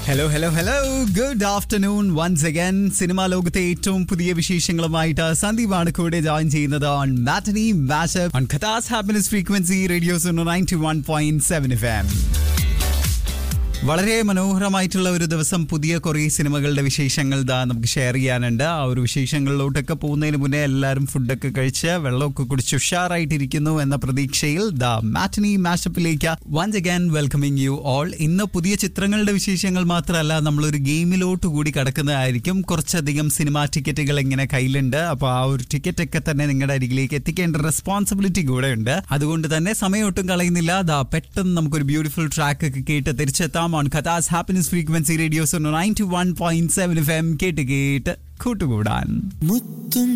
hello hello hello good afternoon once again cinema ലോകത്തെ ഏറ്റവും പുതിയ വിശേഷങ്ങളുമായിട്ട് സന്ദീപാണ് കൂടെ ജോയിൻ ചെയ്യുന്നത് on matinee mashup on Qatar's happiness frequency radio's ninety one point seven F M വളരെ മനോഹരമായിട്ടുള്ള ഒരു ദിവസം പുതിയ കുറേ സിനിമകളുടെ വിശേഷങ്ങൾ ദാ നമുക്ക് ഷെയർ ചെയ്യാനുണ്ട് ആ ഒരു വിശേഷങ്ങളിലോട്ടൊക്കെ പോകുന്നതിന് മുന്നേ എല്ലാവരും ഫുഡൊക്കെ കഴിച്ച് വെള്ളമൊക്കെ കുടിച്ച് ഉഷാറായിട്ടിരിക്കുന്നു എന്ന പ്രതീക്ഷയിൽ ദ മാറ്റനി മാഷപ്പിലേക്ക് once again welcoming you all ഇന്ന് പുതിയ ചിത്രങ്ങളുടെ വിശേഷങ്ങൾ മാത്രമല്ല നമ്മളൊരു ഗെയിമിലോട്ട് കൂടി കടക്കുന്നതായിരിക്കും കുറച്ചധികം സിനിമാ ടിക്കറ്റുകൾ ഇങ്ങനെ കയ്യിലുണ്ട് അപ്പോൾ ആ ഒരു ടിക്കറ്റ് ഒക്കെ തന്നെ നിങ്ങളുടെ അരികിലേക്ക് എത്തിക്കേണ്ട റെസ്പോൺസിബിലിറ്റി കൂടെ ഉണ്ട് അതുകൊണ്ട് തന്നെ സമയം ഒട്ടും കളയുന്നില്ല ദാ പെട്ടെന്ന് നമുക്കൊരു ബ്യൂട്ടിഫുൾ ട്രാക്ക് ഒക്കെ കേട്ട് തിരിച്ചെത്താം on Qatar's happiness frequency radio's ninety one point seven F M കേട്ട് കേട്ട് കൂട്ടുകൂടാൻ മുത്തും